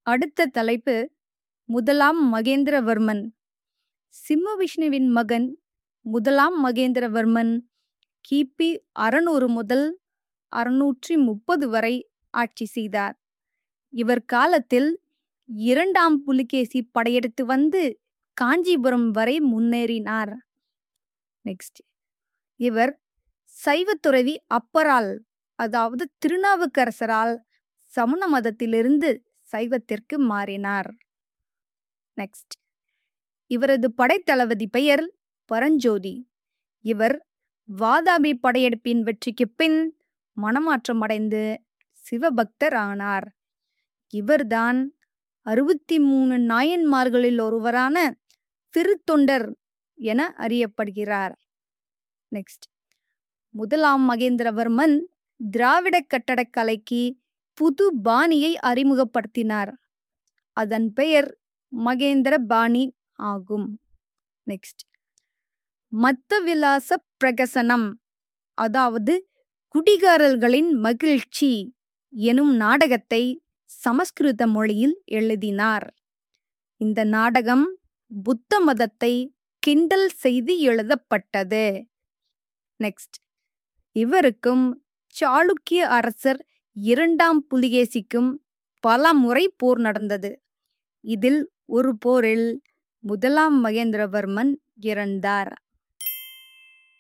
அடுத்த தலைப்பு முதலாம் மகேந்திரவர்மன் சிம்மவிஷ்ணுவின் மகன் முதலாம் மகேந்திரவர்மன் கிபி அறுநூறு முதல் அறுநூற்றி முப்பது வரை ஆட்சி செய்தார் இவர் காலத்தில் இரண்டாம் புலிகேசி படையெடுத்து வந்து காஞ்சிபுரம் வரை முன்னேறினார் நெக்ஸ்ட் இவர் சைவத்துறவி அப்பரால் அதாவது திருநாவுக்கரசரால் சமண மதத்திலிருந்து சைவத்திற்கு மாறினார் நெக்ஸ்ட் இவரது படைத்தளபதி பெயர் பரஞ்சோதி இவர் வாதாபி படையெடுப்பின் வெற்றிக்கு பின் மனமாற்றம் அடைந்து சிவபக்தர் ஆனார் இவர்தான் அறுபத்தி மூணு நாயன்மார்களில் ஒருவரான திருத்தொண்டர் என அறியப்படுகிறார் நெக்ஸ்ட் முதலாம் மகேந்திரவர்மன் திராவிட கட்டடக்கலைக்கு புது பாணியை அறிமுகப்படுத்தினார் அதன் பெயர் மகேந்திர பாணி ஆகும் நெக்ஸ்ட் மத்த விலாச பிரகசனம் அதாவது குடிகாரர்களின் மகிழ்ச்சி எனும் நாடகத்தை சமஸ்கிருத மொழியில் எழுதினார் இந்த நாடகம் புத்த மதத்தை கிண்டல் செய்து எழுதப்பட்டது நெக்ஸ்ட் இவருக்கும் சாளுக்கிய அரசர் இரண்டாம் புலிகேசிக்கும் பல முறை போர் நடந்தது இதில் ஒரு போரில் முதலாம் மகேந்திரவர்மன் இறந்தார்